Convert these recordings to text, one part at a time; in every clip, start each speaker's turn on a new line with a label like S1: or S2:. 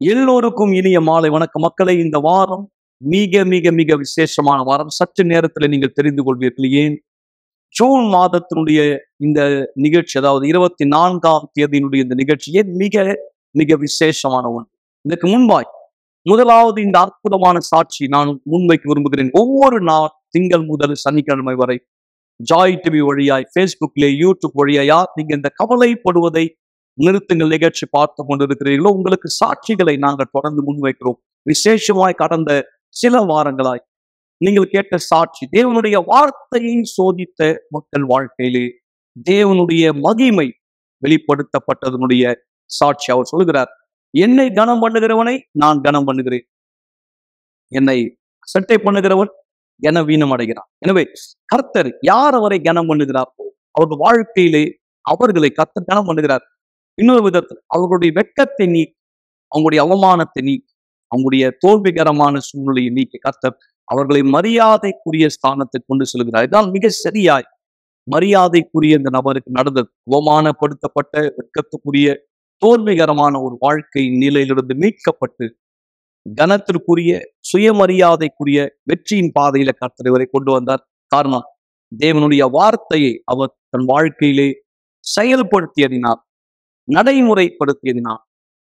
S1: எல்லோருக்கும் இனிய மாலை வணக்க மக்களை இந்த வாரம் மிக மிக மிக விசேஷமான வாரம் சற்று நேரத்துல நீங்கள் தெரிந்து கொள்வீர்கள் ஏன் ஜூன் மாதத்தினுடைய இந்த நிகழ்ச்சி அதாவது இருபத்தி நான்காம் தேதியினுடைய இந்த நிகழ்ச்சி ஏன் மிக மிக விசேஷமான ஒன்று இதற்கு முன்பாய் முதலாவது இந்த அற்புதமான சாட்சி நான் முன்வைக்க விரும்புகிறேன் ஒவ்வொரு நாள் திங்கள் முதல் சனிக்கிழமை வரை ஜாய் டிவி வழியாய் ஃபேஸ்புக்ல யூடியூப் வழியாயா நீங்க இந்த கவலைப்படுவதை நிறுத்துங்கள் நிகழ்ச்சி பார்த்து கொண்டிருக்கிறீர்களோ உங்களுக்கு சாட்சிகளை நாங்கள் தொடர்ந்து முன்வைக்கிறோம் விசேஷமாய் கடந்த சில வாரங்களாய் நீங்கள் கேட்ட சாட்சி தேவனுடைய வார்த்தையை சோதித்த மக்கள் வாழ்க்கையிலே தேவனுடைய மகிமை வெளிப்படுத்தப்பட்டதனுடைய சாட்சி அவர் சொல்கிறார் என்னை கனம் பண்ணுகிறவனை நான் கனம் பண்ணுகிறேன் என்னை சட்டை பண்ணுகிறவன் என வீணம் அடைகிறான் எனவே கர்த்தர் யார் அவரை கனம் பண்ணுகிறாரோ அவர்கள் வாழ்க்கையிலே அவர்களை கர்த்தர் கனம் பண்ணுகிறார் இன்னொரு விதத்தில் அவர்களுடைய வெட்கத்தை நீக்கி அவங்களுடைய அவமானத்தை நீக்கி அவங்களுடைய தோல்விகரமான சூழ்நிலையை நீக்கி கர்த்தர் அவர்களை மரியாதைக்குரிய ஸ்தானத்தை கொண்டு செல்கிறார் இதால் மிக சரியாய் மரியாதைக்குரிய இந்த நபருக்கு நடந்தது அவமானப்படுத்தப்பட்ட வெட்கத்துக்குரிய தோல்விகரமான ஒரு வாழ்க்கை நிலையிலிருந்து மீட்கப்பட்டு கனத்திற்குரிய சுயமரியாதைக்குரிய வெற்றியின் பாதையில கர்த்தர் இவரை கொண்டு வந்தார் காரணம் தேவனுடைய வார்த்தையை அவர் தன் வாழ்க்கையிலே செயல்படுத்தியதினால் நடைமுறைப்படுத்தியதினால்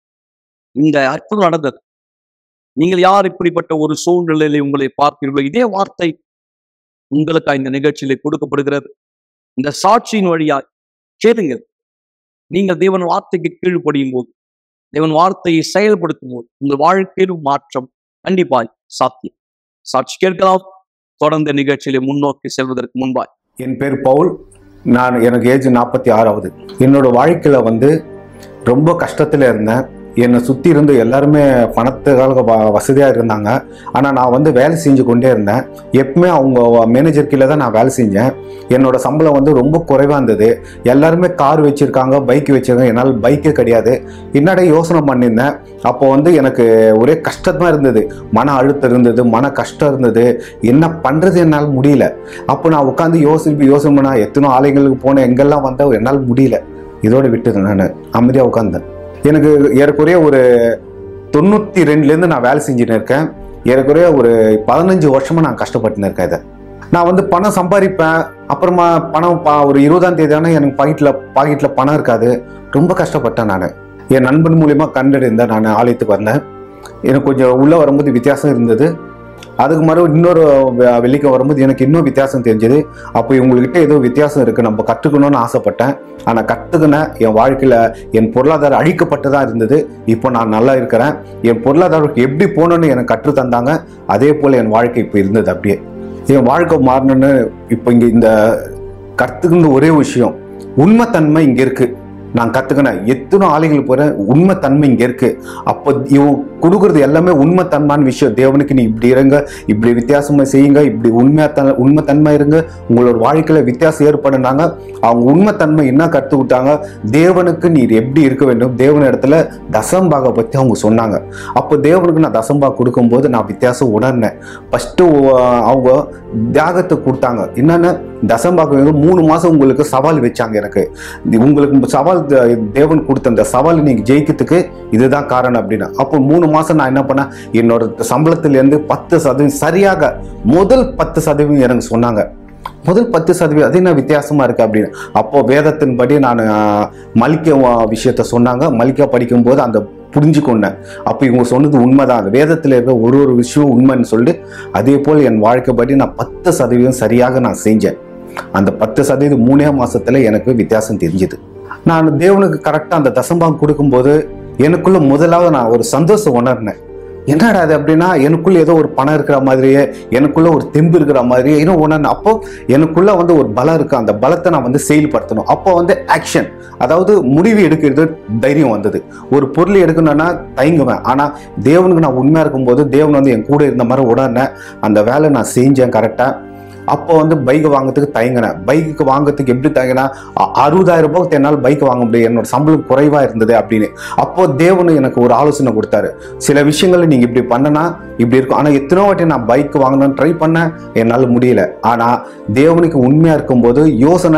S1: இந்த அற்புதம் நடந்தது நீங்கள் யார் இப்படிப்பட்ட ஒரு சூழ்நிலையில உங்களை பார்ப்பீர்களோ இதே வார்த்தை உங்களுக்கு இந்த நிகழ்ச்சியிலே கொடுக்கப்படுகிறது இந்த சாட்சியின் வழியாய் கேளுங்கள் நீங்கள் தேவன் வார்த்தைக்கு கீழ்ப்படியும் போது தேவன் வார்த்தையை செயல்படுத்தும் போது உங்கள் வாழ்க்கையிலும் மாற்றம் கண்டிப்பாய் சாத்தியம் சாட்சி கேட்கலாம் தொடர்ந்த நிகழ்ச்சியிலே முன்னோக்கி செல்வதற்கு முன்பாய்
S2: என் பேர் பவுல் நான் எனக்கு ஏஜ் நாற்பத்தி ஆறாவது என்னோட வாழ்க்கையில் வந்து ரொம்ப கஷ்டத்தில் இருந்தேன் என்னை சுற்றி இருந்து எல்லாருமே பணத்துக்காக வ வசதியாக இருந்தாங்க ஆனால் நான் வந்து வேலை செஞ்சு கொண்டே இருந்தேன் எப்பவுமே அவங்க மேனேஜர் கீழே தான் நான் வேலை செஞ்சேன் என்னோட சம்பளம் வந்து ரொம்ப குறைவாக இருந்தது எல்லாருமே கார் வச்சுருக்காங்க பைக் வச்சுருக்காங்க என்னால் பைக்கே கிடையாது என்னடா யோசனை பண்ணியிருந்தேன் அப்போ வந்து எனக்கு ஒரே கஷ்டமாக இருந்தது மன அழுத்தம் இருந்தது மன கஷ்டம் இருந்தது என்ன பண்ணுறது என்னால் முடியல அப்போ நான் உட்காந்து யோசிப்பு யோசனை பண்ணா எத்தனோ ஆலைகளுக்கு போனேன் எங்கெல்லாம் வந்தால் என்னால் முடியல இதோட விட்டுட்டேன் நான் அமைதியாக உட்காந்தேன் எனக்கு ஏறக்குறைய ஒரு தொண்ணூற்றி ரெண்டுலேருந்து நான் வேலை செஞ்சுட்டு இருக்கேன் ஏறக்குறைய ஒரு பதினஞ்சு வருஷமாக நான் கஷ்டப்பட்டுன்னு இருக்கேன் இதை நான் வந்து பணம் சம்பாதிப்பேன் அப்புறமா பணம் பா ஒரு இருபதாம் தேதி ஆனால் எனக்கு பாக்கெட்டில் பாக்கெட்டில் பணம் இருக்காது ரொம்ப கஷ்டப்பட்டேன் நான் என் நண்பன் மூலியமாக கண்டறிந்தேன் நான் ஆலயத்துக்கு வந்தேன் எனக்கு கொஞ்சம் உள்ளே வரும்போது வித்தியாசம் இருந்தது அதுக்கு மறு இன்னொரு வெ- வெள்ளிக்கு வரும்போது எனக்கு இன்னும் வித்தியாசம் தெரிஞ்சது அப்போ இவங்ககிட்ட ஏதோ வித்தியாசம் இருக்குது நம்ம கற்றுக்கணும்னு ஆசைப்பட்டேன் ஆனால் கற்றுக்கின என் வாழ்க்கையில் என் பொருளாதாரம் அழிக்கப்பட்டதாக இருந்தது இப்போ நான் நல்லா இருக்கிறேன் என் பொருளாதாரம் எப்படி போகணுன்னு எனக்கு கற்று தந்தாங்க அதே போல் என் வாழ்க்கை இப்போ இருந்தது அப்படியே என் வாழ்க்கை மாறணும்னு இப்போ இங்கே இந்த கற்றுக்கின்ற ஒரே விஷயம் உண்மைத்தன்மை இங்கே இருக்குது நான் கற்றுக்கினேன் எத்தனை ஆலைகள் போகிறேன் உண்மைத்தன்மை இங்கே இருக்குது அப்போ இவ கொடுக்குறது எல்லாமே உண்மைத்தன்மையான விஷயம் தேவனுக்கு நீ இப்படி இருங்க இப்படி வித்தியாசமாக செய்யுங்க இப்படி உண்மையா த உண்மைத்தன்மை இருங்க உங்களோட வாழ்க்கையில் வித்தியாசம் ஏற்படுனாங்க அவங்க உண்மைத்தன்மை என்ன கற்றுக் கொடுத்தாங்க தேவனுக்கு நீர் எப்படி இருக்க வேண்டும் தேவன் இடத்துல தசம்பாக பற்றி அவங்க சொன்னாங்க அப்போ தேவனுக்கு நான் தசம்பாக கொடுக்கும்போது நான் வித்தியாசம் உணர்ந்தேன் ஃபஸ்ட்டு அவங்க தியாகத்தை கொடுத்தாங்க என்னென்ன தசம்பாக வந்து மூணு மாதம் உங்களுக்கு சவால் வச்சாங்க எனக்கு இது உங்களுக்கு சவால் த- தேவன் கொடுத்த அந்த சவால் நீங்கள் ஜெயிக்கிறதுக்கு இதுதான் காரணம் அப்படின்னு அப்போ மூணு மாதம் நான் என்ன பண்ணேன் என்னோட சம்பளத்திலேருந்து பத்து சதவீதம் சரியாக முதல் பத்து சதவீதம் எனக்கு சொன்னாங்க முதல் பத்து சதவீதம் அது என்ன வித்தியாசமா இருக்கு அப்படின்னு அப்போ வேதத்தின்படி நான் மலிக்க விஷயத்த சொன்னாங்க மலிக்க படிக்கும்போது அந்த புரிஞ்சு கொண்டேன் அப்போ இவங்க சொன்னது உண்மைதான் அந்த வேதத்தில் இருக்க ஒரு ஒரு விஷயம் உண்மைன்னு சொல்லிட்டு அதே போல் என் வாழ்க்கைப்படி நான் பத்து சதவீதம் சரியாக நான் செஞ்சேன் அந்த பத்து சதவீதம் மூணே மாசத்துல எனக்கு வித்தியாசம் தெரிஞ்சுது நான் தேவனுக்கு கரெக்டாக அந்த தசம்பாகம் கொடுக்கும்போது எனக்குள்ள முதலாவது நான் ஒரு சந்தோஷம் உணர்ந்தேன் என்னடா அது அப்படின்னா எனக்குள்ள ஏதோ ஒரு பணம் இருக்கிற மாதிரியே எனக்குள்ள ஒரு தெம்பு இருக்கிற மாதிரியே இன்னும் உணர்ந்தேன் அப்போ எனக்குள்ள வந்து ஒரு பலம் இருக்கு அந்த பலத்தை நான் வந்து செயல்படுத்தணும் அப்போ வந்து ஆக்ஷன் அதாவது முடிவு எடுக்கிறது தைரியம் வந்தது ஒரு பொருள் எடுக்கணும்னா தயங்குவேன் ஆனா தேவனுக்கு நான் உண்மையா இருக்கும்போது தேவன் வந்து என் கூட இருந்த மாதிரி உடனே அந்த வேலை நான் செஞ்சேன் கரெக்டா அப்போ வந்து பைக் வாங்குறதுக்கு தயங்கினேன் பைக்கு வாங்குறதுக்கு எப்படி தயங்கினா அ- அறுபதாயிரம் ரூபாய்க்கு என்னால் பைக் வாங்க முடியும் என்னோட சம்பளம் குறைவா இருந்தது அப்படின்னு அப்போ தேவனு எனக்கு ஒரு ஆலோசனை கொடுத்தாரு சில விஷயங்களை நீங்க இப்படி பண்ணனா இப்படி இருக்கும் ஆனா எத்தனை வாட்டி நான் பைக் வாங்கணும்னு ட்ரை பண்ணேன் என்னால் முடியல ஆனா தேவனுக்கு உண்மையா இருக்கும்போது யோசனை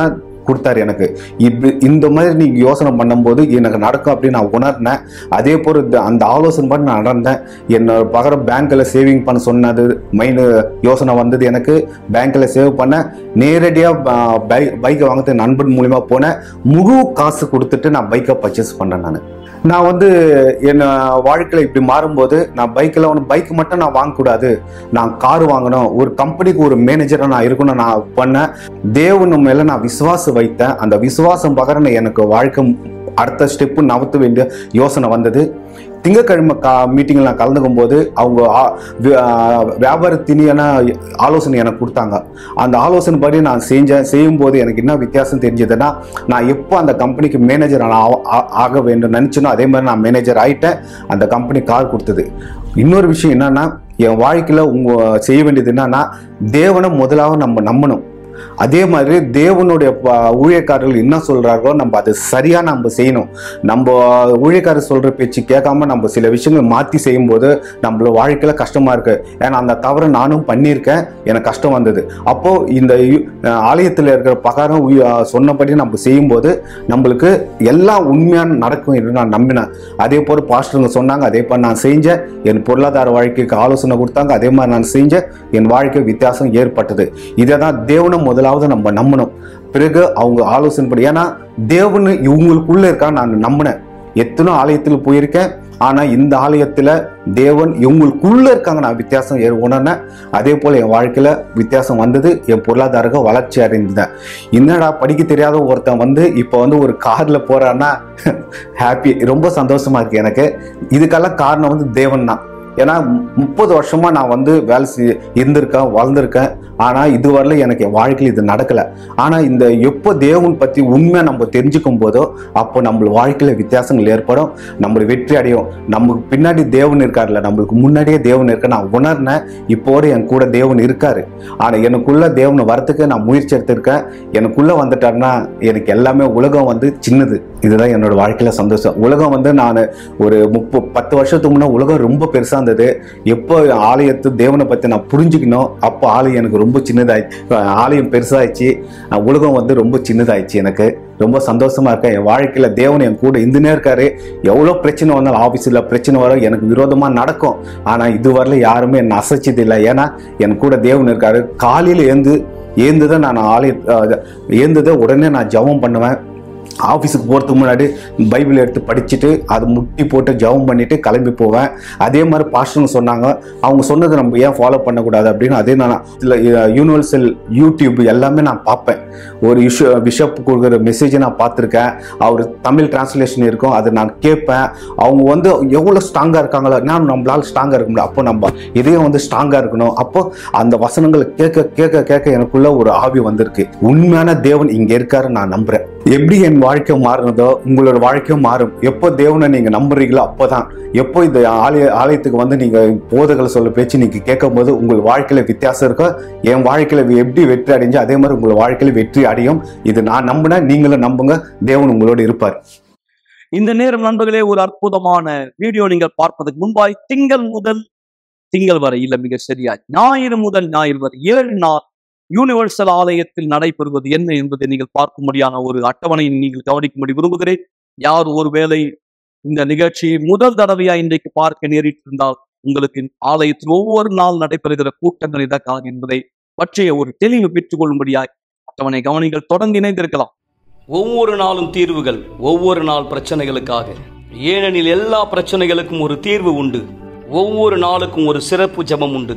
S2: கொடுத்தாரு எனக்கு இப்படி இந்த மாதிரி நீங்க யோசனை பண்ணும்போது எனக்கு நடக்கும் அப்படின்னு நான் உணர்ந்தேன் அதே போல இந்த- அந்த ஆலோசனை பண்ணி நான் நடந்தேன் என்னோட பகரம் பேங்க்ல சேவிங் பண்ண சொன்னது மைண்ட் யோசனை வந்தது எனக்கு பேங்க்ல சேவ் பண்ண நேரடியாக பைக்கை வாங்குறது நண்பன் மூலியமா போனேன் முழு காசு கொடுத்துட்டு நான் பைக்கை பர்ச்சேஸ் பண்ணேன் நான் நான் வந்து என் வாழ்க்கையில் இப்படி மாறும்போது நான் பைக்கில் ஒன்று பைக் மட்டும் நான் வாங்கக்கூடாது நான் கார் வாங்கணும் ஒரு கம்பெனிக்கு ஒரு மேனேஜராக நான் இருக்கணும் நான் பண்ணேன் தேவன் மேலே நான் விசுவாசம் வைத்தேன் அந்த விசுவாசம் பகரன எனக்கு வாழ்க்கை அடுத்த ஸ்டெப்பு நகர்த்த வேண்டிய யோசனை வந்தது திங்கக்கிழமை கா மீட்டிங்கில் நான் கலந்துக்கும் போது அவங்க ஆ- வி- ஆ, வியாபாரத்தினியான ஆலோசனை எனக்கு கொடுத்தாங்க அந்த ஆலோசனை படி நான் செஞ்சேன் செய்யும்போது எனக்கு என்ன வித்தியாசம் தெரிஞ்சதுன்னா நான் எப்போ அந்த கம்பெனிக்கு மேனேஜர் நான் ஆ- ஆ- ஆக வேண்டும் நினச்சினோ அதே மாதிரி நான் மேனேஜர் ஆயிட்டேன் அந்த கம்பெனி கார் கொடுத்தது இன்னொரு விஷயம் என்னன்னா என் வாழ்க்கையில் உங்க செய்ய வேண்டியது என்னன்னா தேவனை முதலாக நம்ம நம்பணும் அதே மாதிரி தேவனுடைய ப- ஊழியக்காரர்கள் என்ன சொல்றார்களோ நம்ம அதை சரியா நம்ம செய்யணும் நம்ம ஊழியக்காரர் சொல்ற பேச்சு கேட்காம நம்ம சில விஷயங்கள் மாத்தி செய்யும்போது நம்மள வாழ்க்கையில கஷ்டமா இருக்கு ஏன்னா அந்த தவறை நானும் பண்ணியிருக்கேன் எனக்கு கஷ்டம் வந்தது அப்போ இந்த யு- அஹ் ஆலயத்தில் இருக்கிற பகாரம் உய்- அஹ் சொன்னபடி நம்ம செய்யும்போது நம்மளுக்கு எல்லாம் உண்மையான நடக்கும் என்று நான் நம்பினேன் அதே போல பாஸ்டருங்க சொன்னாங்க அதே போல நான் செஞ்சேன் என் பொருளாதார வாழ்க்கைக்கு ஆலோசனை கொடுத்தாங்க அதே மாதிரி நான் செஞ்சேன் என் வாழ்க்கை வித்தியாசம் ஏற்பட்டது இதை தான் தேவனை முதலாவது நம்ம நம்பணும் பிறகு அவங்க ஆலோசனைப்படி ஏன்னா தேவன் இவங்களுக்குள்ள இருக்கா நான் நம்பினேன் எத்தனோ ஆலயத்தில் போயிருக்கேன் ஆனா இந்த ஆலயத்துல தேவன் இவங்களுக்குள்ள இருக்காங்க நான் வித்தியாசம் ஏ- உணர்னேன் அதே போல என் வாழ்க்கையில வித்தியாசம் வந்தது என் பொருளாதார வளர்ச்சி அடைந்தேன் என்னடா படிக்க தெரியாத ஒருத்தன் வந்து இப்போ வந்து ஒரு கார்ல போறான்னா ஹாப்பி ரொம்ப சந்தோஷமா இருக்கு எனக்கு இதுக்கெல்லாம் காரணம் வந்து தேவன் தான் ஏன்னா முப்பது வருஷமா நான் வந்து வேலை செய் இருந்திருக்கேன் வளர்ந்துருக்கேன் ஆனா இதுவரையில எனக்கு என் வாழ்க்கையில் இது நடக்கல ஆனா இந்த எப்போ தேவன் பத்தி உண்மையா நம்ம தெரிஞ்சுக்கும் போதோ அப்போ நம்ம வாழ்க்கையில வித்தியாசங்கள் ஏற்படும் நம்மளுக்கு வெற்றி அடையும் நமக்கு பின்னாடி தேவன் இருக்காருல்ல நம்மளுக்கு முன்னாடியே தேவன் இருக்க நான் உணர்னேன் இப்போட என் கூட தேவன் இருக்காரு ஆனா எனக்குள்ள தேவன் வரத்துக்கு நான் முயற்சி எடுத்திருக்கேன் எனக்குள்ள வந்துட்டாருன்னா எனக்கு எல்லாமே உலகம் வந்து சின்னது இதுதான் என்னோட வாழ்க்கையில சந்தோஷம் உலகம் வந்து நான் ஒரு முப்ப பத்து வருஷத்துக்கு முன்னே உலகம் ரொம்ப பெருசா இருந்தது எப்போ ஆலயத்து தேவனை பத்தி நான் புரிஞ்சுக்கணும் அப்போ ஆலயம் எனக்கு ரொம்ப சின்னதாயிடுச்சு ஆலயம் பெருசாயிடுச்சு அஹ் உலகம் வந்து ரொம்ப சின்னதாயிடுச்சு எனக்கு ரொம்ப சந்தோஷமா இருக்கேன் என் வாழ்க்கையில தேவன் என் கூட இருந்துனே இருக்காரு எவ்வளோ பிரச்சனை வந்தாலும் ஆஃபீஸில் பிரச்சனை வரும் எனக்கு விரோதமா நடக்கும் ஆனா இதுவரையில யாருமே என்னை அசைச்சது இல்லை ஏன்னா என் கூட தேவன் இருக்காரு காலையில ஏந்து ஏந்துதான் நான் ஆலய அஹ், ஏந்துதை உடனே நான் ஜெபம் பண்ணுவேன் ஆஃபீஸுக்கு போகிறதுக்கு முன்னாடி பைபிள் எடுத்து படிச்சுட்டு அதை முட்டி போட்டு ஜெபம் பண்ணிட்டு கிளம்பி போவேன் அதே மாதிரி பாஸ்டர்னு சொன்னாங்க அவங்க சொன்னதை நம்ம ஏன் ஃபாலோ பண்ணக்கூடாது அப்படின்னு அதே நான் இதில் யூனிவர்சல் யூடியூப் எல்லாமே நான் பார்ப்பேன் ஒரு இஷ்யூ பிஷப் கொடுக்குற மெசேஜை நான் பார்த்துருக்கேன் அவர் தமிழ் டிரான்ஸ்லேஷன் இருக்கும் அதை நான் கேட்பேன் அவங்க வந்து எவ்வளோ ஸ்ட்ராங்காக இருக்காங்களோ நான் நம்மளால ஸ்ட்ராங்காக இருக்க முடியும் அப்போ நம்ம இதயம் வந்து ஸ்ட்ராங்காக இருக்கணும் அப்போ அந்த வசனங்களை கேட்க கேட்க கேட்க எனக்குள்ள ஒரு ஆவி வந்திருக்கு உண்மையான தேவன் இங்க இருக்காரு நான் நம்புறேன் எப்படி என் வாழ்க்கை மாறுனதோ உங்களோட வாழ்க்கையும் மாறும் எப்போ தேவனை நீங்க நம்புறீங்களோ அப்போதான் எப்போ இந்த ஆலய ஆலயத்துக்கு வந்து நீங்க போதகளை சொல்ல பேச்சு நீங்க கேட்கும் போது உங்கள் வாழ்க்கையில வித்தியாசம் இருக்கும் என் வாழ்க்கையில எப்படி வெற்றி அடைஞ்சு அதே மாதிரி உங்கள் வாழ்க்கையில வெற்றி அடையும் இது நான் நம்பினேன் நீங்களும் நம்புங்க தேவன் உங்களோட இருப்பார்
S1: இந்த நேரம் நண்பர்களே ஒரு அற்புதமான வீடியோ நீங்கள் பார்ப்பதற்கு முன்பாய் திங்கள் முதல் திங்கள் வரை இல்ல மிக சரியா ஞாயிறு முதல் ஞாயிறு வரை ஏழு நாள் யூனிவர்சல் ஆலயத்தில் நடைபெறுவது என்ன என்பதை நீங்கள் பார்க்கும்படியான ஒரு அட்டவணையை நீங்கள் கவனிக்கும்படி விரும்புகிறேன் யார் ஒருவேளை இந்த நிகழ்ச்சியை முதல் தடவையா இன்றைக்கு பார்க்க நேரிட்டிருந்தால் உங்களுக்கு ஆலயத்தில் ஒவ்வொரு நாள் நடைபெறுகிற கூட்டங்கள் இதற்காக என்பதை பற்றிய ஒரு தெளிவு பெற்றுக் கொள்ளும்படியாய் அட்டவணை கவனிகள் தொடர்ந்து இணைந்திருக்கலாம்
S3: ஒவ்வொரு நாளும் தீர்வுகள் ஒவ்வொரு நாள் பிரச்சனைகளுக்காக ஏனெனில் எல்லா பிரச்சனைகளுக்கும் ஒரு தீர்வு உண்டு ஒவ்வொரு நாளுக்கும் ஒரு சிறப்பு ஜெபம் உண்டு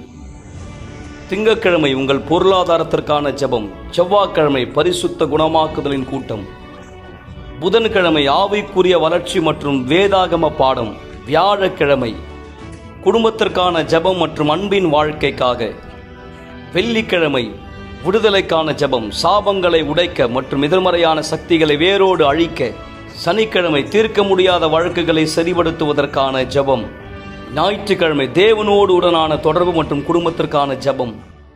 S3: திங்கட்கிழமை உங்கள் பொருளாதாரத்திற்கான ஜெபம் செவ்வாய்க்கிழமை பரிசுத்த குணமாக்குதலின் கூட்டம் புதன்கிழமை ஆவிக்குரிய வளர்ச்சி மற்றும் வேதாகம பாடம் வியாழக்கிழமை குடும்பத்திற்கான ஜெபம் மற்றும் அன்பின் வாழ்க்கைக்காக வெள்ளிக்கிழமை விடுதலைக்கான ஜெபம் சாபங்களை உடைக்க மற்றும் எதிர்மறையான சக்திகளை வேரோடு அழிக்க சனிக்கிழமை தீர்க்க முடியாத வழக்குகளை சரிபடுத்துவதற்கான ஜெபம் ஞாயிற்றுக்கிழமை தேவனோடு உடனான தொடர்பு மற்றும் குடும்பத்திற்கான ஜெபம்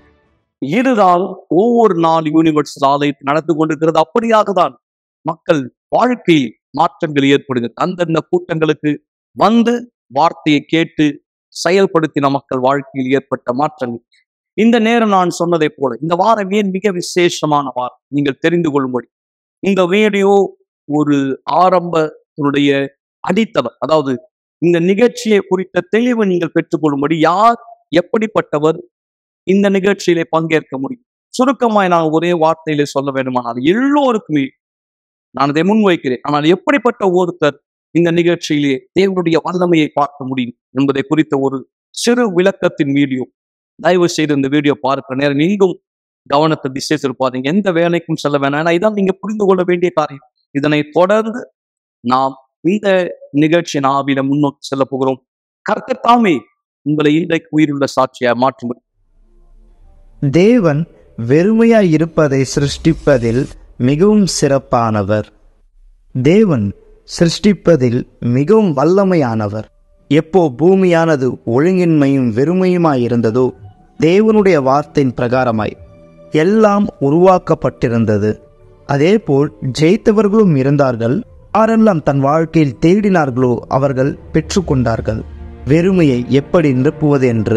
S1: இதுதான் ஒவ்வொரு நாள் யூனிவர்சல் ஆலயத்தில் நடந்து கொண்டிருக்கிறது அப்படியாக தான் மக்கள் வாழ்க்கையில் மாற்றங்கள் ஏற்படுகிறது அந்தந்த கூட்டங்களுக்கு வந்து வார்த்தையை கேட்டு செயல்படுத்தின மக்கள் வாழ்க்கையில் ஏற்பட்ட மாற்றங்கள் இந்த நேரம் நான் சொன்னதை போல இந்த வாரம் ஏன் மிக விசேஷமான வாரம் நீங்கள் தெரிந்து கொள்ளும்படி இந்த வீடியோ ஒரு ஆரம்பத்தினுடைய அடித்தளம் அதாவது இந்த நிகழ்ச்சியை குறித்த தெளிவு நீங்கள் பெற்றுக்கொள்ளும்படி யார் எப்படிப்பட்டவர் இந்த நிகழ்ச்சியிலே பங்கேற்க முடியும் சுருக்கமாய் நான் ஒரே வார்த்தையிலே சொல்ல வேண்டுமானால் எல்லோருக்குமே நான் இதை முன்வைக்கிறேன் ஆனால் எப்படிப்பட்ட ஒருத்தர் இந்த நிகழ்ச்சியிலே தேவனுடைய வல்லமையை பார்க்க முடியும் என்பதை குறித்த ஒரு சிறு விளக்கத்தின் வீடியோ தயவு செய்து இந்த வீடியோ பார்க்க நேரம் நீங்கும் கவனத்தை திசை திருப்பாதீங்க எந்த வேலைக்கும் செல்ல வேணாம் ஏன்னா இதான் நீங்க புரிந்து கொள்ள வேண்டிய காரியம் இதனை தொடர்ந்து நாம் இந்த நிகழ்ச்சியின் ஆவியில முன்னோக்கி செல்ல போகிறோம் கர்த்தர் தாமே உங்களை இன்றைக்கு உயிருள்ள சாட்சியா மாற்றும்
S4: தேவன் வெறுமையாய் இருப்பதை சிருஷ்டிப்பதில் மிகவும் சிறப்பானவர் தேவன் சிருஷ்டிப்பதில் மிகவும் வல்லமையானவர் எப்போ பூமியானது ஒழுங்கின்மையும் வெறுமையுமாய் இருந்ததோ தேவனுடைய வார்த்தையின் பிரகாரமாய் எல்லாம் உருவாக்கப்பட்டிருந்தது அதேபோல் ஜெயித்தவர்களும் இருந்தார்கள் யாரெல்லாம் தன் வாழ்க்கையில் தேடினார்களோ அவர்கள் பெற்றுக்கொண்டார்கள் வெறுமையை எப்படி நிரப்புவது என்று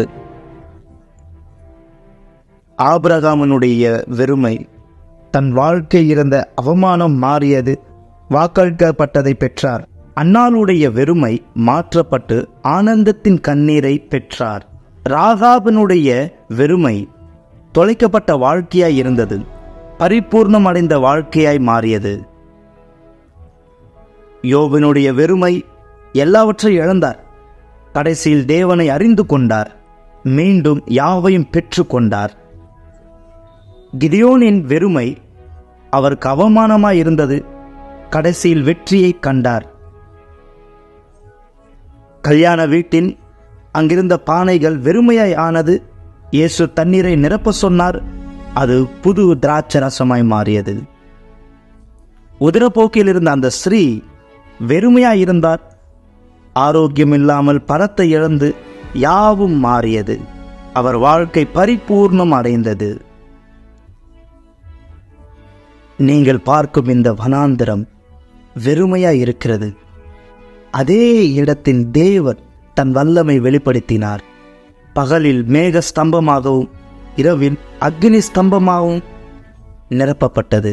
S4: ஆபிரகாமனுடைய வெறுமை தன் வாழ்க்கை இருந்த அவமானம் மாறியது வாக்களிக்கப்பட்டதை பெற்றார் அன்னாளுடைய வெறுமை மாற்றப்பட்டு ஆனந்தத்தின் கண்ணீரை பெற்றார் ராகாபனுடைய வெறுமை தொலைக்கப்பட்ட வாழ்க்கையாய் இருந்தது பரிபூர்ணம் அடைந்த வாழ்க்கையாய் மாறியது யோபனுடைய வெறுமை எல்லாவற்றை இழந்தார் கடைசியில் தேவனை அறிந்து கொண்டார் மீண்டும் யாவையும் பெற்றுக்கொண்டார் கிதியோனின் வெறுமை அவருக்கு அவமானமாய் இருந்தது கடைசியில் வெற்றியை கண்டார் கல்யாண வீட்டின் அங்கிருந்த பானைகள் வெறுமையாய் ஆனது இயேசு தண்ணீரை நிரப்ப சொன்னார் அது புது திராட்சை ரசமாய் மாறியது உதிரப்போக்கில் இருந்த அந்த ஸ்ரீ வெறுமையாய் இருந்தார் ஆரோக்கியம் இல்லாமல் பரத்தை இழந்து யாவும் மாறியது அவர் வாழ்க்கை பரிபூர்ணம் அடைந்தது நீங்கள் பார்க்கும் இந்த வனாந்திரம் வெறுமையாய் இருக்கிறது அதே இடத்தில் தேவர் தன் வல்லமை வெளிப்படுத்தினார் பகலில் மேக ஸ்தம்பமாகவும் இரவில் அக்னி ஸ்தம்பமாகவும் நிரப்பப்பட்டது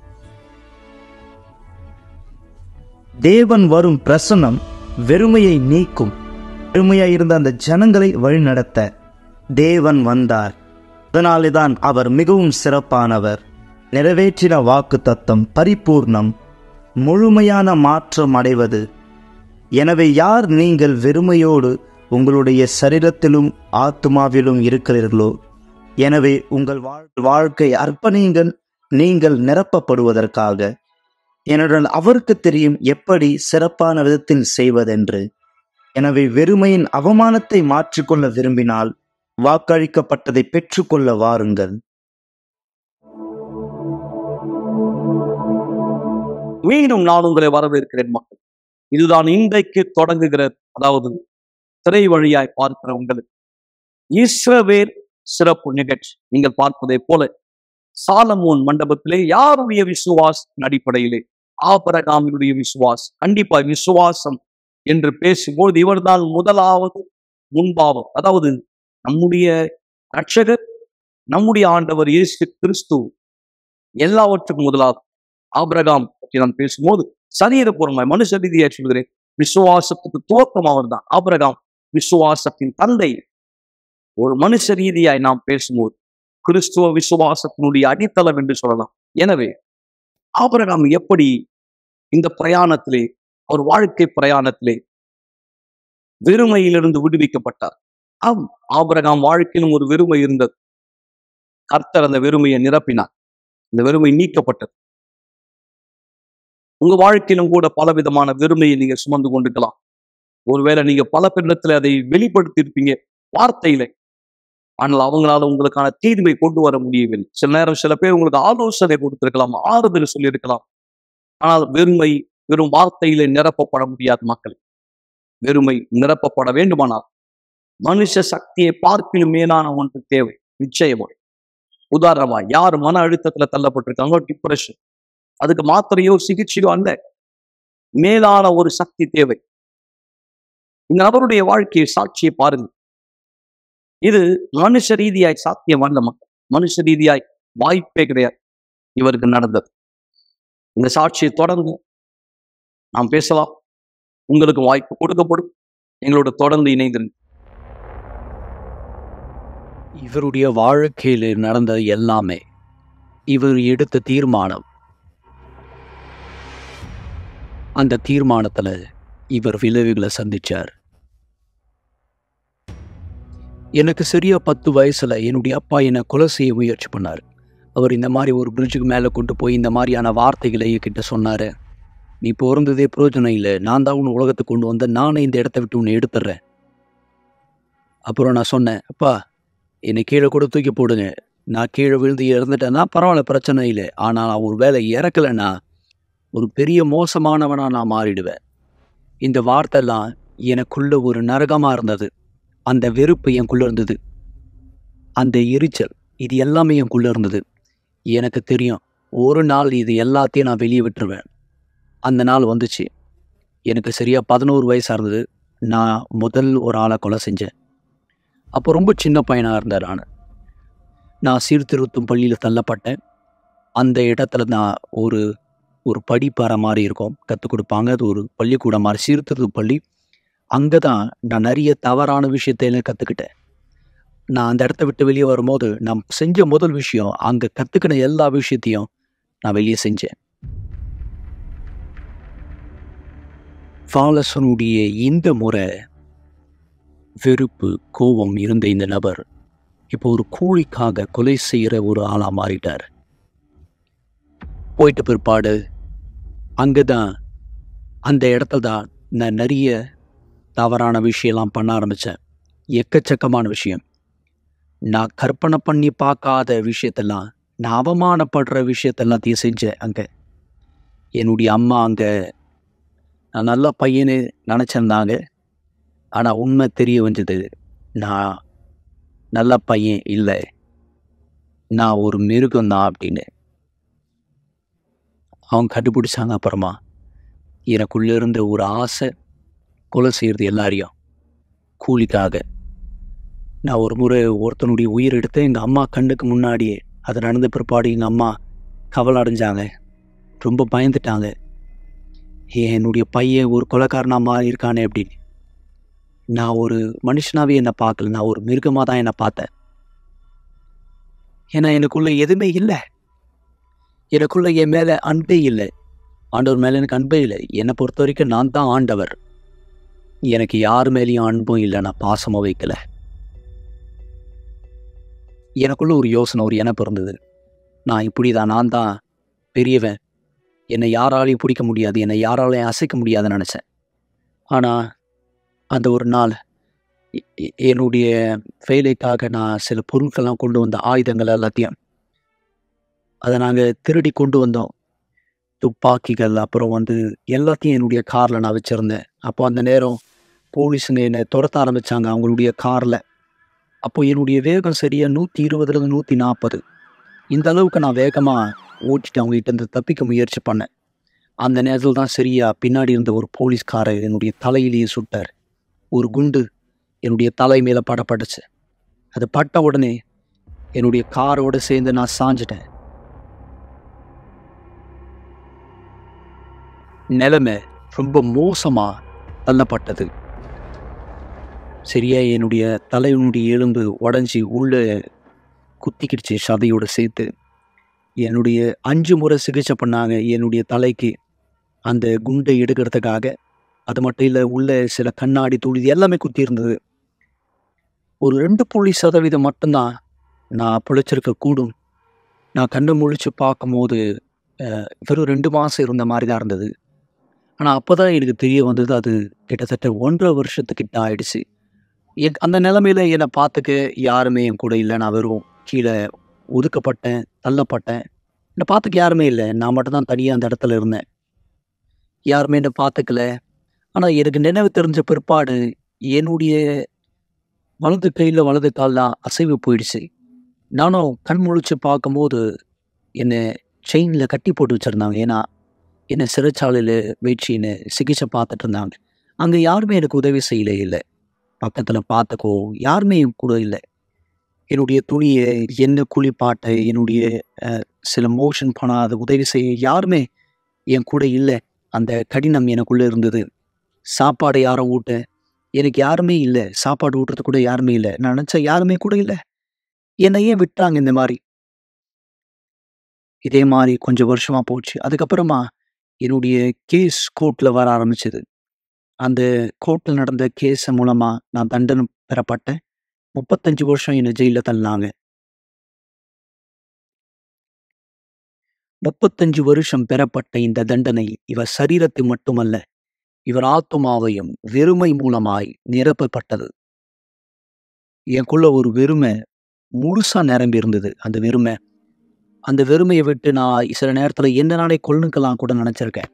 S4: தேவன் வரும் பிரசனம் வெறுமையை நீக்கும் வெறுமையாய் இருந்த அந்த ஜனங்களை வழிநடத்த தேவன் வந்தார் அதனாலேதான் அவர் மிகவும் சிறப்பானவர் நிறைவேற்றின வாக்கு தத்தம் பரிபூர்ணம் முழுமையான மாற்றம் அடைவது எனவே யார் நீங்கள் வெறுமையோடு உங்களுடைய சரீரத்திலும் ஆத்மாவிலும் இருக்கிறீர்களோ எனவே உங்கள் வாழ்- வாழ்க்கை அர்ப்பணியுங்கள் நீங்கள் நிரப்பப்படுவதற்காக ஏனென்றால் அவருக்கு தெரியும் எப்படி சிறப்பான விதத்தில் செய்வதென்று எனவே வெறுமையின் அவமானத்தை மாற்றிக்கொள்ள விரும்பினால் வாக்களிக்கப்பட்டதை பெற்றுக்கொள்ள வாருங்கள்
S1: மீண்டும் நான் உங்களை வரவேற்கிறேன் மக்கள் இதுதான் இன்றைக்கு தொடங்குகிற அதாவது திரை வழியாய் பார்க்கிற உங்களுக்கு இஸ்ரவேல் சிறப்பு நிகழ்ச்சி நீங்கள் பார்ப்பதை போல சாலமோன் மண்டபத்திலே யாருடைய விசுவாஸ் அடிப்படையிலே ஆபரகாமினுடைய விசுவாஸ் கண்டிப்பா விசுவாசம் என்று பேசும்போது இவர்தான் முதலாவது முன்பாவம் அதாவது நம்முடைய ரட்சகர் நம்முடைய ஆண்டவர் இயேசு கிறிஸ்து எல்லாவற்றுக்கும் முதலாவது ஆபிரகாம் பற்றி நான் பேசும்போது சரீரபூர்வமாய் மனுஷ ரீதியாக சொல்கிறேன் விசுவாசத்துக்கு துவக்கம் அவர்தான் ஆபிரகாம் விசுவாசத்தின் தந்தை ஒரு மனுஷ ரீதியாய் நாம் பேசும்போது கிறிஸ்துவ விசுவாசத்தினுடைய அடித்தளம் என்று சொல்லலாம் எனவே ஆபிரகாம் எப்படி இந்த பிரயாணத்திலே அவர் வாழ்க்கை பிரயாணத்திலே வெறுமையிலிருந்து விடுவிக்கப்பட்டார் ஆம் ஆபிரகாம் வாழ்க்கையிலும் ஒரு வெறுமை இருந்தது கர்த்தர் அந்த வெறுமையை நிரப்பினார் இந்த வெறுமை நீக்கப்பட்டது உங்க வாழ்க்கையிலும் கூட பலவிதமான வெறுமையை நீங்க சுமந்து கொண்டிருக்கலாம் ஒருவேளை நீங்க பல பேரிடத்துல அதை வெளிப்படுத்தி இருப்பீங்க வார்த்தையில ஆனால் அவங்களால உங்களுக்கான தீர்வை கொண்டு வர முடியவில்லை சில நேரம் சில பேர் உங்களுக்கு ஆலோசனை கொடுத்திருக்கலாம் ஆறுதல் சொல்லியிருக்கலாம் ஆனால் வெறுமை வெறும் வார்த்தையில நிரப்பப்பட முடியாத மக்கள் வெறுமை நிரப்பப்பட வேண்டுமானால் மனுஷ சக்தியை பார்க்கிலும் மேலான ஒன்று தேவை நிச்சயமாய் உதாரணமா யார் மன அழுத்தத்துல தள்ளப்பட்டிருக்காங்களோ டிப்ரெஷன் அதுக்கு மாத்திரையோ சிகிச்சையோ அல்ல மேலான ஒரு சக்தி தேவை இந்த நபருடைய வாழ்க்கையை சாட்சியை பாருங்க இது மனுஷ ரீதியாய் சாத்தியம் அல்ல மக்கள் மனுஷ ரீதியாய் வாய்ப்பே கிடையாது இவருக்கு நடந்தது இந்த சாட்சியை தொடர்ந்து நாம் பேசலாம் உங்களுக்கு வாய்ப்பு கொடுக்கப்படும் எங்களோட தொடர்ந்து இணைந்திருங்க
S5: இவருடைய வாழ்க்கையில் நடந்த எல்லாமே இவர் எடுத்த தீர்மானம் அந்த தீர்மானத்தில் இவர் விளைவுகளை சந்திச்சார் எனக்கு சரியா பத்து வயசுல என்னுடைய அப்பா என்னை கொலை செய்ய முயற்சி பண்ணார் அவர் இந்த மாதிரி ஒரு பிரிட்ஜுக்கு மேலே கொண்டு போய் இந்த மாதிரியான வார்த்தைகளை கிட்ட சொன்னார் நீ பிறந்ததே பிரயோஜனம் இல்லை நான் தான் உன்னை உலகத்துக்கு கொண்டு வந்தேன் நானே இந்த இடத்த விட்டு உன்னை எடுத்துடுறேன் அப்புறம் நான் சொன்னேன் அப்பா என்னை கீழே கூட தூக்கி போடுங்க நான் கீழே விழுந்து இறந்துட்டேன்னா பரவாயில்ல பிரச்சனை இல்லை ஆனால் நான் ஒரு வேலை இறக்கலைன்னா ஒரு பெரிய மோசமானவனாக நான் மாறிடுவேன் இந்த வார்த்தைலாம் எனக்குள்ள ஒரு நரகமாக இருந்தது அந்த வெறுப்பு எனக்குள்ளே இருந்தது அந்த எரிச்சல் இது எல்லாமே எனக்குள்ளே இருந்தது எனக்கு தெரியும் ஒரு நாள் இது எல்லாத்தையும் நான் வெளியே விட்டுருவேன் அந்த நாள் வந்துச்சு எனக்கு சரியாக பதினோரு வயசாக இருந்தது நான் முதல் ஒரு ஆளை கொலை செஞ்சேன் அப்போ ரொம்ப சின்ன பையனாக இருந்தேன் நான் நான் சீர்திருத்தும் பள்ளியில் தள்ளப்பட்டேன் அந்த இடத்துல நான் ஒரு ஒரு படிப்பாறை மாதிரி இருக்கும் கற்றுக் கொடுப்பாங்க அது ஒரு பள்ளிக்கூடம் மாதிரி சீர்திருத்தும் பள்ளி அங்கே தான் நான் நிறைய தவறான விஷயத்தையும் கற்றுக்கிட்டேன் நான் அந்த இடத்த விட்டு வெளியே வரும்போது நான் செஞ்ச முதல் விஷயம் அங்கே கற்றுக்கின எல்லா விஷயத்தையும் நான் வெளியே செஞ்சேன் ஃபாலசனுடைய இந்த முறை வெறுப்பு கோபம் இருந்த இந்த நபர் இப்போ ஒரு கூலிக்காக கொலை செய்கிற ஒரு ஆளாக மாறிட்டார் போயிட்ட பிற்பாடு அங்கே தான் அந்த இடத்துல தான் நான் நிறைய தவறான விஷயம்லாம் பண்ண ஆரம்பித்தேன் எக்கச்சக்கமான விஷயம் நான் கற்பனை பண்ணி பார்க்காத விஷயத்தெல்லாம் நான் அவமானப்படுற விஷயத்தெல்லாத்தையும் செஞ்சேன் அங்கே என்னுடைய அம்மா அங்கே நான் நல்ல பையனு நினச்சிருந்தாங்க ஆனால் உண்மை தெரிய வந்தது நான் நல்ல பையன் இல்லை நான் ஒரு மிருகம் தான் அப்படின்னு அவங்க கண்டுபிடிச்சாங்க அப்புறமா எனக்குள்ளே இருந்த ஒரு ஆசை கொலை செய்கிறது எல்லாரையும் கூலிக்காக நான் ஒரு முறை ஒருத்தனுடைய உயிர் எடுத்து எங்கள் அம்மா கண்ணுக்கு முன்னாடியே அது நடந்த பிற்பாடு எங்கள் அம்மா கவலை அடைஞ்சாங்க ரொம்ப பயந்துட்டாங்க ஏன் என்னுடைய பையன் ஒரு கொலைக்காரனா மாறி இருக்கானே அப்படின்னு நான் ஒரு மனுஷனாவே என்னை பார்க்கல நான் ஒரு மிருகமாக தான் என்னை பார்த்தேன் ஏன்னா எனக்குள்ள எதுவுமே இல்லை எனக்குள்ள என் மேலே அன்பே இல்லை ஆண்டவர் மேலே எனக்கு அன்பே இல்லை என்னை பொறுத்த வரைக்கும் நான் தான் ஆண்டவர் எனக்கு யார் மேலேயும் அன்பும் இல்லை நான் பாசமாக வைக்கல எனக்குள்ள ஒரு யோசனை ஒரு என பிறந்தது நான் இப்படி தான் நான் தான் பெரியவன் என்னை யாராலையும் பிடிக்க முடியாது என்னை யாராலையும் அசைக்க முடியாதுன்னு நினச்சேன் ஆனால் அந்த ஒரு நாள் எ- எ- என்னுடைய வேலைக்காக நான் சில பொருட்கள்லாம் கொண்டு வந்த ஆயுதங்கள் எல்லாத்தையும் அதை நாங்கள் திருடி கொண்டு வந்தோம் துப்பாக்கிகள் அப்புறம் வந்து எல்லாத்தையும் என்னுடைய காரில் நான் வச்சுருந்தேன் அப்போ அந்த நேரம் போலீஸுங்க என்னை துரத்த ஆரம்பித்தாங்க அவங்களுடைய காரில் அப்போ என்னுடைய வேகம் சரியாக நூற்றி இருபதுலேருந்து நூற்றி நாற்பது இந்த அளவுக்கு நான் வேகமாக ஓட்டிட்டு அவங்ககிட்ட இருந்து தப்பிக்க முயற்சி பண்ணேன் அந்த நேரத்தில் தான் சரியா பின்னாடி இருந்த ஒரு போலீஸ்காரர் என்னுடைய தலையிலேயே சுட்டார் ஒரு குண்டு என்னுடைய தலை மேலே படப்பட்டுச்சு அது பட்ட உடனே என்னுடைய காரோடு சேர்ந்து நான் சாஞ்சிட்டேன் நிலைமை ரொம்ப மோசமாக தள்ளப்பட்டது சரியா என்னுடைய தலையினுடைய எலும்பு உடஞ்சி உள்ளே குத்திக்கிடுச்சு சதையோடு சேர்த்து என்னுடைய அஞ்சு முறை சிகிச்சை பண்ணாங்க என்னுடைய தலைக்கு அந்த குண்டை எடுக்கிறதுக்காக அது மட்டும் இல்லை உள்ள சில கண்ணாடி துளி இது எல்லாமே குத்தி இருந்தது ஒரு ரெண்டு புள்ளி சதவீதம் மட்டும்தான் நான் பிழைச்சிருக்க கூடும் நான் கண்ணு முழிச்சு பார்க்கும்போது அஹ், வெறும் ரெண்டு மாதம் இருந்த மாதிரி தான் இருந்தது ஆனால் அப்போ தான் எனக்கு தெரிய வந்தது அது கிட்டத்தட்ட ஒன்றரை வருஷத்துக்கிட்ட ஆயிடுச்சு என் அந்த நிலமையில என்னை பார்த்துக்க யாருமே என் கூட இல்லை நான் வெறும் கீழே ஒதுக்கப்பட்டேன் தள்ளப்பட்டேன் என்னை பார்த்துக்க யாருமே இல்லை நான் மட்டும்தான் தனியாக அந்த இடத்துல இருந்தேன் யாருமே என்னை பார்த்துக்கல ஆனால் எனக்கு நினைவு தெரிஞ்ச பிற்பாடு என்னுடைய வலது கையில் வலது கால்லாம் அசைவு போயிடுச்சு நானும் கண் முழிச்சு பார்க்கும்போது என்னை செயினில் கட்டி போட்டு வச்சுருந்தாங்க ஏன்னா என்னை சிறைச்சாலையில் வச்சு என்னை சிகிச்சை பார்த்துட்டு இருந்தாங்க அங்கே யாருமே எனக்கு உதவி செய்யல இல்லை பக்கத்தில் பார்த்துக்கோ யாருமே என் கூட இல்லை என்னுடைய துணியை என்ன குளிப்பாட்டை என்னுடைய அஹ், சில மோஷன் பண்ணாத உதவி செய்ய யாருமே என் கூட இல்லை அந்த கடினம் எனக்குள்ளே இருந்தது சாப்பாடு யாரும் ஊட்ட எனக்கு யாருமே இல்லை சாப்பாடு ஊட்டுறது கூட யாருமே இல்லை நான் நினச்ச யாருமே கூட இல்லை என்னை ஏன் விட்டாங்க இந்த மாதிரி இதே மாதிரி கொஞ்சம் வருஷமா போச்சு அதுக்கப்புறமா என்னுடைய கேஸ் கோர்ட்டில் வர ஆரம்பிச்சது அந்த கோர்ட்டில் நடந்த கேஸ் மூலமா நான் தண்டனை பெறப்பட்டேன் முப்பத்தஞ்சு வருஷம் என்னை ஜெயிலில் தள்ளினாங்க முப்பத்தஞ்சு வருஷம் பெறப்பட்ட இந்த தண்டனை இவர் சரீரத்தை மட்டுமல்ல இவர் ஆத்துமாவையும் வெறுமை மூலமாய் நிரப்பப்பட்டது எனக்குள்ள ஒரு வெறுமை முழுசா நிரம்பி இருந்தது அந்த வெறுமை அந்த வெறுமையை விட்டு நான் சில நேரத்துல என்ன நாளே கொள்ளுக்கலாம் கூட நினைச்சிருக்கேன்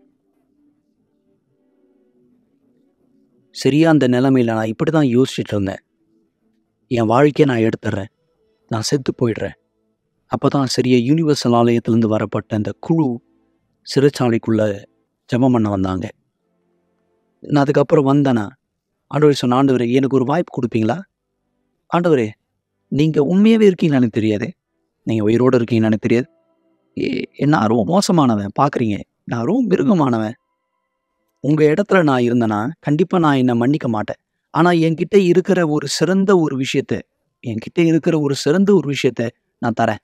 S5: சரியா அந்த நிலைமையில நான் இப்படிதான் யோசிச்சுட்டு இருந்தேன் என் வாழ்க்கையை நான் எடுத்துடுறேன் நான் செத்து போயிடுறேன் அப்பதான் சரியா யூனிவர்சல் ஆலயத்திலிருந்து வரப்பட்ட அந்த குழு சிறைச்சாலைக்குள்ள ஜெபம் பண்ண வந்தாங்க நான் அதுக்கப்புறம் வந்தேனா ஆண்டவர் சொன்ன ஆண்டவரே எனக்கு ஒரு வாய்ப்பு கொடுப்பீங்களா ஆண்டவரே நீங்கள் உண்மையாகவே இருக்கீங்கன்னு எனக்கு தெரியாது நீங்கள் உயிரோடு இருக்கீங்கன்னு எனக்கு தெரியாது ஏ- நான் ரொம்ப மோசமானவன் பார்க்குறீங்க நான் ரொம்ப மிருகமானவன் உங்கள் இடத்துல நான் இருந்தேன்னா கண்டிப்பாக நான் என்னை மன்னிக்க மாட்டேன் ஆனால் என்கிட்ட இருக்கிற ஒரு சிறந்த ஒரு விஷயத்த என்கிட்ட இருக்கிற ஒரு சிறந்த ஒரு விஷயத்த நான் தரேன்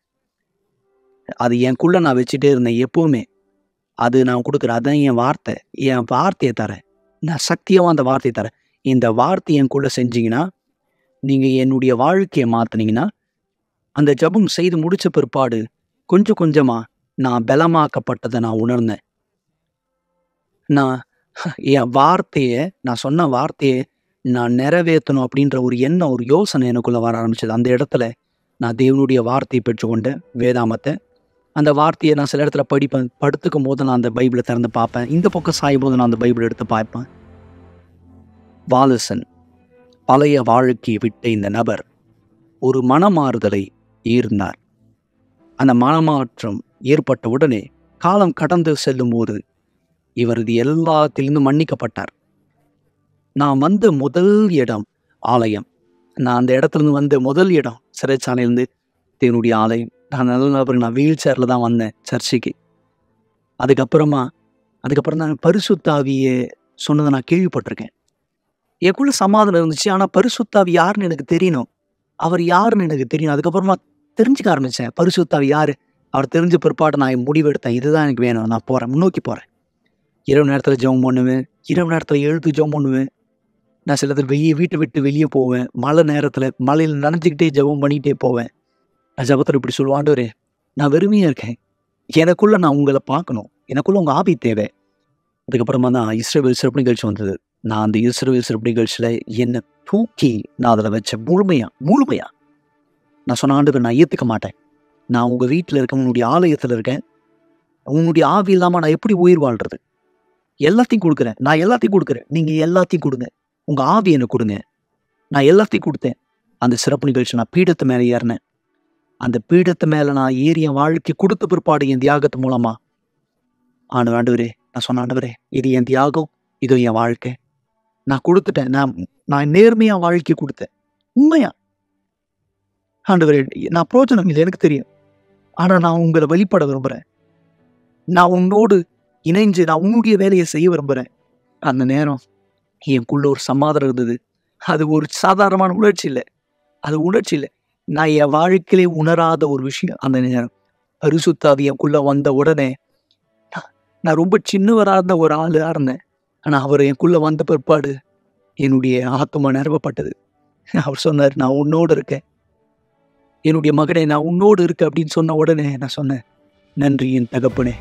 S5: அது எனக்குள்ளே நான் வச்சுட்டே இருந்தேன் எப்போவுமே அது நான் கொடுக்குறேன் அதான் என் வார்த்தை என் வார்த்தையை தரேன் நான் சத்தியமாக அந்த வார்த்தையை தரேன் இந்த வார்த்தை எனக்குள்ளே செஞ்சீங்கன்னா நீங்கள் என்னுடைய வாழ்க்கையை மாற்றினீங்கன்னா அந்த ஜெபம் செய்து முடிச்ச பிற்பாடு கொஞ்சம் கொஞ்சமாக நான் பலமாக்கப்பட்டதை நான் உணர்ந்தேன் நான் என் வார்த்தையை நான் சொன்ன வார்த்தையை நான் நிறைவேற்றணும் அப்படின்ற ஒரு எண்ணம் ஒரு யோசனை எனக்குள்ளே வர ஆரம்பிச்சது அந்த இடத்துல நான் தேவனுடைய வார்த்தையை பெற்றுக்கொண்டேன் வேதாமத்தை அந்த வார்த்தையை நான் சில இடத்துல படிப்பேன் படுத்துக்கும் போது நான் அந்த பைபிளை திறந்து பார்ப்பேன் இந்த பக்கம் சாயும் போது நான் அந்த பைபிளை எடுத்து பார்ப்பேன் வாலசன் பழைய வாழ்க்கையை விட்ட இந்த நபர் ஒரு மனமாறுதலை ஈர்ந்தார் அந்த மனமாற்றம் ஏற்பட்ட உடனே காலம் கடந்து செல்லும் போது இவர் இது எல்லாத்திலிருந்து மன்னிக்கப்பட்டார் நான் வந்த முதல் இடம் ஆலயம் நான் அந்த இடத்துல இருந்து வந்த முதல் இடம் சிறைச்சாலையிலேருந்து தேவனுடைய ஆலயம் நான் நல்ல நபர் நான் வீல் சேரில் தான் வந்தேன் சர்ச்சைக்கு அதுக்கப்புறமா அதுக்கப்புறம் தான் பரிசுத்தாவியை சொன்னதை நான் கேள்விப்பட்டிருக்கேன் எனக்குள்ள சமாதானம் இருந்துச்சு ஆனால் பரிசுத்தாவி யாருன்னு எனக்கு தெரியணும் அவர் யாருன்னு எனக்கு தெரியும் அதுக்கப்புறமா தெரிஞ்சுக்க ஆரம்பித்தேன் பரிசுத்தாவி யார் அவர் தெரிஞ்ச பிற்பாடு நான் முடிவெடுத்தேன் இதுதான் எனக்கு வேணும் நான் போகிறேன் முன்னோக்கி போகிறேன் இரவு நேரத்தில் ஜெபம் பண்ணுவேன் இரவு நேரத்தில் எழுத்து ஜெபம் பண்ணுவேன் நான் சில நேரத்தில் வெளியே வீட்டை விட்டு வெளியே போவேன் மழை நேரத்தில் மழையில் நனைஞ்சிக்கிட்டே ஜெபம் பண்ணிக்கிட்டே போவேன் நான் ஜெபத்தில் இப்படி சொல்லுவாண்டவரே நான் வெறுமையாக இருக்கேன் எனக்குள்ள நான் உங்களை பார்க்கணும் எனக்குள்ள உங்கள் ஆபி தேவை அதுக்கப்புறமா தான் இஸ்ரேல் சிறப்பு நிகழ்ச்சி வந்தது நான் அந்த இஸ்ரேல் சிறப்பு நிகழ்ச்சியில் என்னை தூக்கி நான் அதில் வச்ச முழுமையா முழுமையா நான் சொன்ன ஆண்டு நான் ஏற்றுக்க மாட்டேன் நான் உங்கள் வீட்டில் இருக்கேன் உன்னுடைய ஆலயத்தில் இருக்கேன் உன்னுடைய ஆவி இல்லாமல் நான் எப்படி உயிர் வாழ்றது எல்லாத்தையும் கொடுக்குறேன் நான் எல்லாத்தையும் கொடுக்குறேன் நீங்கள் எல்லாத்தையும் கொடுங்க உங்கள் ஆவி எனக்கு கொடுங்க நான் எல்லாத்தையும் கொடுத்தேன் அந்த சிறப்பு நிகழ்ச்சி நான் பீடத்து மேலே ஏறினேன் அந்த பீடத்து மேலே நான் ஏறி என் வாழ்க்கை கொடுத்த பிற்பாடு என் தியாகத்து மூலமா ஆண்டு ஆண்டவரே நான் சொன்ன ஆண்டவரே இது என் தியாகம் இது என் வாழ்க்கை நான் கொடுத்துட்டேன் நான் நான் நேர்மையா வாழ்க்கை கொடுத்தேன் உண்மையா ஆண்டவரே நான் பிரோஜனம் இல்லை எனக்கு தெரியும் ஆனா நான் உங்களை வெளிப்பட விரும்புறேன் நான் உன்னோடு இணைஞ்சு நான் உன்னுடைய வேலையை செய்ய விரும்புறேன் அந்த நேரம் எனக்குள்ள ஒரு சமாதானம் இருந்தது அது ஒரு சாதாரணமான உணர்ச்சி இல்லை அது உணர்ச்சி இல்லை நான் என் வாழ்க்கையிலே உணராத ஒரு விஷயம் அந்த நேரம் பரிசுத்தாவி எனக்குள்ள வந்த உடனே நான்- நான் ரொம்ப சின்னவராக இருந்த ஒரு ஆளா இருந்தேன் ஆனா அவர் எனக்குள்ள வந்த பிற்பாடு என்னுடைய ஆத்மா நிரப்பப்பட்டது அவர் சொன்னார் நான் உன்னோடு இருக்கேன் என்னுடைய மகனே நான் உன்னோடு இருக்கேன் அப்படின்னு சொன்ன உடனே நான் சொன்னேன் நன்றி என் தகப்பனே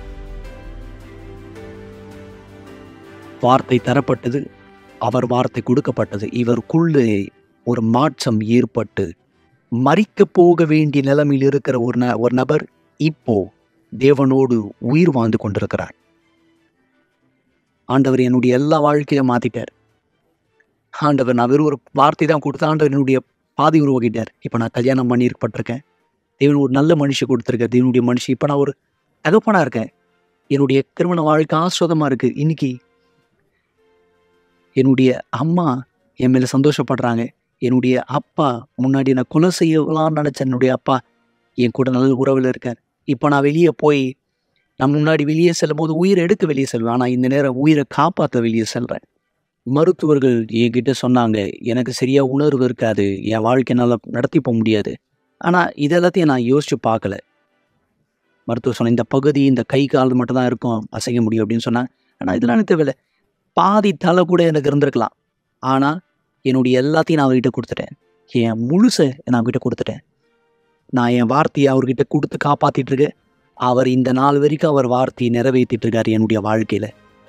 S5: வார்த்தை தரப்பட்டது அவர் வார்த்தை கொடுக்கப்பட்டது இவருக்குள்ளே ஒரு மாற்றம் ஏற்பட்டு மறிக்க போக வேண்டிய நிலைமையில் இருக்கிற ஒரு ந ஒரு நபர் இப்போ தேவனோடு உயிர் வாழ்ந்து கொண்டிருக்கிறார் ஆண்டவர் என்னுடைய எல்லா வாழ்க்கையும் மாத்திட்டார் ஆண்டவர் நான் வெறும் ஒரு வார்த்தை தான் கொடுத்த ஆண்டவர் என்னுடைய பாதி உருவாக்கிட்டார் இப்போ நான் கல்யாணம் பண்ணியிருக்கப்பட்டிருக்கேன் தேவன் ஒரு நல்ல மனுஷன் கொடுத்துருக்கார் தேவனுடைய மனுஷன் இப்போ நான் ஒரு தகப்பனா இருக்கேன் என்னுடைய திருமண வாழ்க்கை ஆஸ்வாதமாக இருக்கு இன்னைக்கு என்னுடைய அம்மா என் மேலே சந்தோஷப்படுறாங்க என்னுடைய அப்பா முன்னாடி நான் கொலை செய்யலாம்னு நினச்ச என்னுடைய அப்பா என் கூட நல்ல உறவில் இருக்கார் இப்போ நான் வெளியே போய் நான் முன்னாடி வெளியே செல்லும் போது உயிரை எடுக்க வெளியே செல்வேன் ஆனால் இந்த நேரம் உயிரை காப்பாற்ற வெளியே செல்றேன் மருத்துவர்கள் என்கிட்ட சொன்னாங்க எனக்கு சரியா உணர்வு இருக்காது என் வாழ்க்கை நல்லா நடத்தி போக முடியாது ஆனால் இதெல்லாத்தையும் நான் யோசிச்சு பார்க்கல மருத்துவர் சொன்ன இந்த பகுதி இந்த கை கால் மட்டும் தான் இருக்கும் அசைக்க முடியும் அப்படின்னு சொன்னாங்க ஆனால் இதெல்லாம் எனக்கு தேவையில்லை பாதி தலை கூட எனக்கு இருந்திருக்கலாம் ஆனால் என்னுடைய எல்லாத்தையும் நான் அவர்கிட்ட கொடுத்துட்டேன் என் முழுசை நான் அவர்கிட்ட கொடுத்துட்டேன் நான் என் வார்த்தையை அவர்கிட்ட கொடுத்து காப்பாத்திட்டு இருக்கேன் அவர் இந்த நாள் வரைக்கும் அவர் வார்த்தையை நிறைவேற்றிட்டு இருக்காரு என்னுடைய வாழ்க்கையில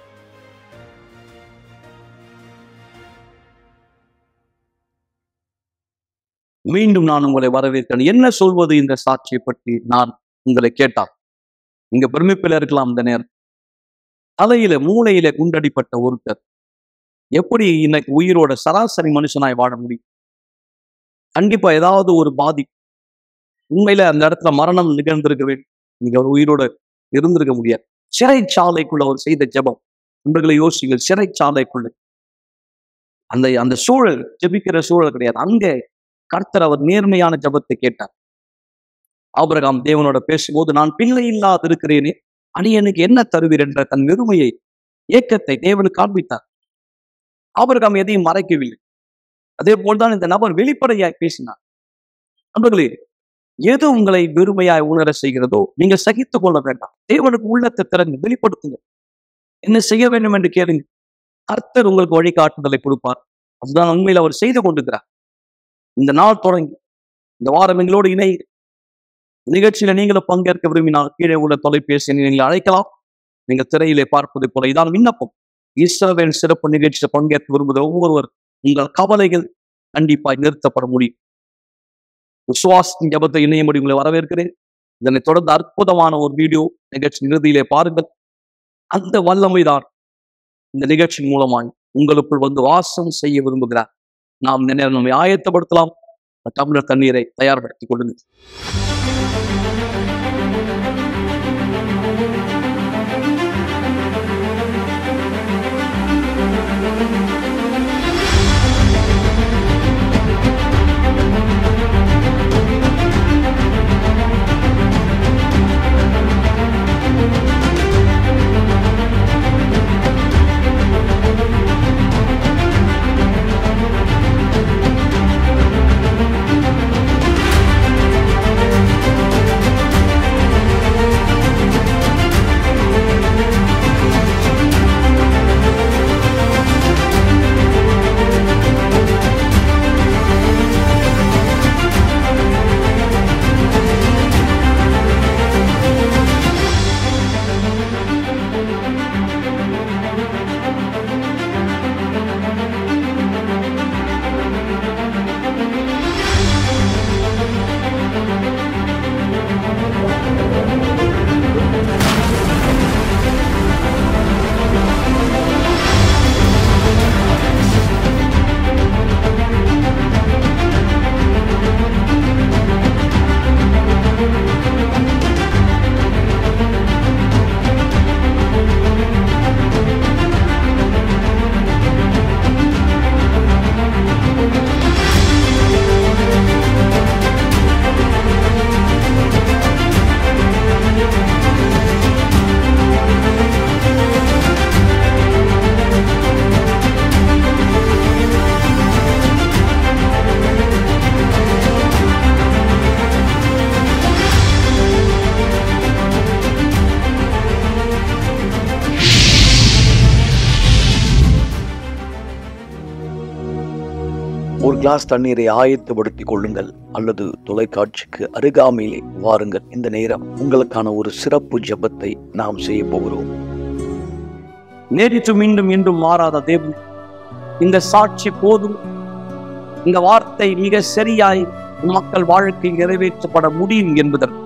S1: மீண்டும் நான் உங்களை வரவேற்கிறேன் என்ன சொல்வது இந்த சாட்சியை பற்றி நான் உங்களை கேட்டால் இங்க பெருமைப்பில் இருக்கலாம் இந்த நேரம் தலையில மூளையில குண்டடிப்பட்ட ஒருத்தர் எப்படி இன்னைக்கு உயிரோட சராசரி மனுஷனாய் வாழ முடியும் கண்டிப்பா ஏதாவது ஒரு பாதி உண்மையில அந்த இடத்துல மரணம் நிகழ்ந்திருக்க வேண்டும் நீங்க ஒரு உயிரோட இருந்திருக்க முடியாது சிறைச்சாலைக்குள்ள அவர் செய்த ஜெபம் நண்பர்களை யோசிங்கள் சிறைச்சாலைக்குள்ள அந்த அந்த சூழல் ஜெபிக்கிற சூழல் கிடையாது அங்கே கர்த்தர் அவர் நேர்மையான ஜெபத்தை கேட்டார் ஆபிரகாம் தேவனோட பேசும்போது நான் பிள்ளை இல்லாது இருக்கிறேனே அடியனுக்கு என்ன தருவீர் என்ற தன் வெறுமையை ஏக்கத்தை தேவனுக்கு காண்பித்தார் ஆபிரகாம் எதையும் மறைக்கவில்லை அதே போல்தான் இந்த நபர் வெளிப்படையாய் பேசினார் நண்பர்களே எது உங்களை வெறுமையாய் உணர செய்கிறதோ நீங்க சகித்துக் கொள்ள வேண்டாம் தேவனுக்கு உள்ளத்தை திறங்க வெளிப்படுத்துங்க என்ன செய்ய வேண்டும் என்று கேளுங்க கர்த்தர் உங்களுக்கு வழிகாட்டுதலை கொடுப்பார் அதுதான் உண்மையில் அவர் செய்து கொண்டிருக்கிறார் இந்த நாள் தொடங்கி இந்த வாரம் எங்களோடு இணை நிகழ்ச்சியில நீங்களும் பங்கேற்க விரும்பினால் கீழே உள்ள தொலைபேசி எண்ணை நீங்கள் அழைக்கலாம் நீங்க திரையிலே பார்ப்பது போல இதான் விண்ணப்பம் இஸ்ரவேல் சிறப்பு நிகழ்ச்சியில் பங்கேற்க விரும்புகிற ஒவ்வொருவர் உங்கள் கவலைகள் கண்டிப்பாய் நிறுத்தப்பட முடியும் விசுவாசத்தின் ஜபத்தை இணையபடி உங்களை வரவேற்கிறேன் இதனை தொடர்ந்து அற்புதமான ஒரு வீடியோ நிகழ்ச்சி இறுதியிலே பாருங்கள் அந்த வல்லமைதான் இந்த நிகழ்ச்சியின் மூலமாய் உங்களுக்குள் வந்து வாசம் செய்ய விரும்புகிறார் நாம் இந்த நேரம் நம்மை ஆயத்தப்படுத்தலாம் டம்ளர் தண்ணீரை தயார்படுத்திக் கொள்ளுங்கள்
S5: ஒரு கிளாஸ் தண்ணீரை ஆயத்தப்படுத்திக் கொள்ளுங்கள் அல்லது தொலைக்காட்சிக்கு அருகாமையிலே வாருங்கள் இந்த நேரம் உங்களுக்கான ஒரு சிறப்பு ஜெபத்தை நாம் செய்ய போகிறோம்
S1: நேரிட்டு மீண்டும் இன்றும் மாறாத தேவன் இந்த சாட்சி போதும் இந்த வார்த்தை மிக சரியாய் மக்கள் வாழ்க்கை நிறைவேற்றப்பட முடியும் என்பதற்கு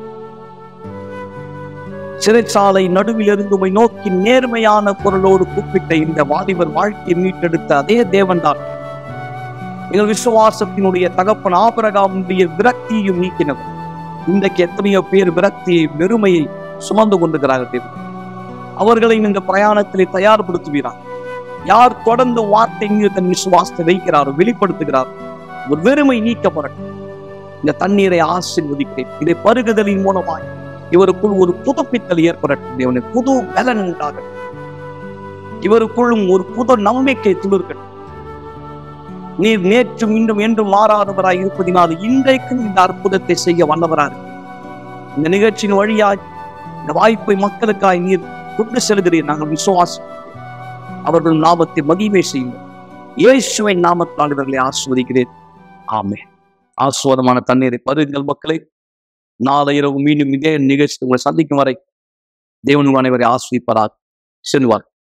S1: சிறைச்சாலை நடுவிலிருந்து உம்மை நோக்கி நேர்மையான குரலோடு கூப்பிட்ட இந்த வாலிபர் வாழ்க்கையை மீட்டெடுத்த அதே தேவன்தான் எங்கள் விசுவாசத்தினுடைய தகப்பன் ஆபரகாமுடைய விரக்தியையும் நீக்கினவர் இன்றைக்கு எத்தனையோ பேர் விரக்தியை வெறுமையை சுமந்து கொண்டிருக்கிறார்கள் தேவன் அவர்களை இந்த பிரயாணத்திலே தயார்படுத்துகிறார் யார் தொடர்ந்து வார்த்தை மீது தன் விசுவாசத்தை வைக்கிறாரோ வெளிப்படுத்துகிறார் ஒரு வெறுமை நீக்கப்படட்டும் இந்த தண்ணீரை ஆசீர்வதிக்கிறேன் இதை பருகுதலின் மூலமாய் இவருக்குள் ஒரு புதுப்பித்தல் ஏற்படட்டும் தேவனே புது பலன் உண்டாகட்டும் இவருக்குள்ளும் ஒரு புது நம்பிக்கை துளிர்கட்டும் நீர் நேற்றும் இன்றும் என்றும் மாறாதவராய் இருப்பதினால் இன்றைக்கும் இந்த அற்புதத்தை செய்ய வல்லவராய் இருக்கிறீர். இந்த நிகழ்ச்சியின் வழியாய் இந்த வாய்ப்பை மக்களுக்காய் நீர் கொண்டு செல்கிறீர் நாங்கள் விசுவாசம் அவர்கள் நாமத்தை மகிமை செய்யுங்கள் இயேசுவின் நாமத்தால் இவர்களை ஆஸ்வதிக்கிறேன் ஆமே ஆஸ்வாதமான தண்ணீரை பருங்கள் மக்களை நாளை இரவு மீண்டும் இதே நிகழ்ச்சி உங்களை சந்திக்கும் வரை தேவன் அனைவரை ஆஸ்வதிப்பதாக செல்வார்